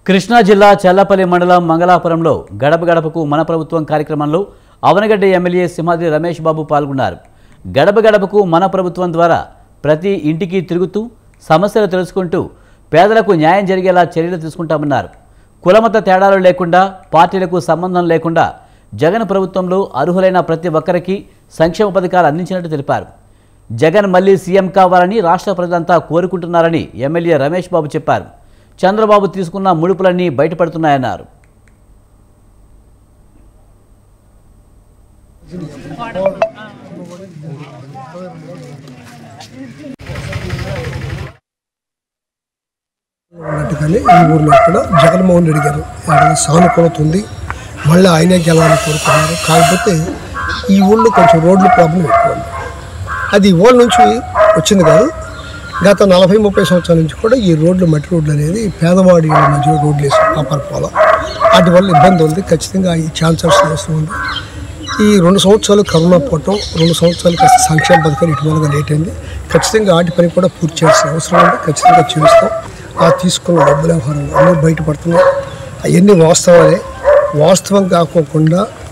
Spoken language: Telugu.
కృష్ణా జిల్లా చల్లపల్లి మండలం మంగళాపురంలో గడప గడపకు మన ప్రభుత్వం కార్యక్రమంలో అవనగడ్డ ఎమ్మెల్యే సింహాద్రి రమేష్ బాబు పాల్గొన్నారు గడప గడపకు మన ప్రభుత్వం ద్వారా ప్రతి ఇంటికి తిరుగుతూ సమస్యలు తెలుసుకుంటూ పేదలకు న్యాయం జరిగేలా చర్యలు తీసుకుంటామన్నారు కులమత తేడాలు లేకుండా పార్టీలకు సంబంధం లేకుండా జగన్ ప్రభుత్వంలో అర్హులైన ప్రతి ఒక్కరికి సంక్షేమ పథకాలు అందించినట్టు తెలిపారు జగన్ మళ్ళీ సీఎం కావాలని రాష్ట్ర ప్రజలంతా కోరుకుంటున్నారని ఎమ్మెల్యే రమేష్ బాబు చెప్పారు చంద్రబాబు తీసుకున్న ముడుపులన్నీ బయటపడుతున్నాయన్నారు ఉన్నట్టుగానే ఈ ఊర్లో కూడా జగన్మోహన్ రెడ్డి గారు ఆయన సానుకూలత ఉంది మళ్ళీ ఆయనే గెలవాలని కోరుకున్నారు కాకపోతే ఈ ఊళ్ళో కొంచెం రోడ్ల ప్రాబ్లం ఎక్కువ ఉంది అది ఈ ఊళ్ళ నుంచి వచ్చింది కాదు గత నలభై ముప్పై సంవత్సరాల నుంచి కూడా ఈ రోడ్లు మట్టి రోడ్లు అనేది పేదవాడి మధ్యలో రోడ్లు వేసి పాపర్ పోలం వాటి వల్ల ఇబ్బంది ఉంది ఖచ్చితంగా ఈ ఛాన్సర్స్ అవసరం ఉంది ఈ రెండు సంవత్సరాలు కరోనా పోవటం రెండు సంవత్సరాలు కాస్త సంక్షేమ పథకాలు ఇటీవలగా లేట్ అయింది ఖచ్చితంగా వాటి పని కూడా పూర్తి చేయాల్సిన అవసరం ఉంది ఖచ్చితంగా చేస్తాం ఆ తీసుకున్న డబ్బుల వ్యవహారాలు అన్నీ బయటపడుతున్నాయి అవన్నీ వాస్తవాలే వాస్తవం కాకోకుండా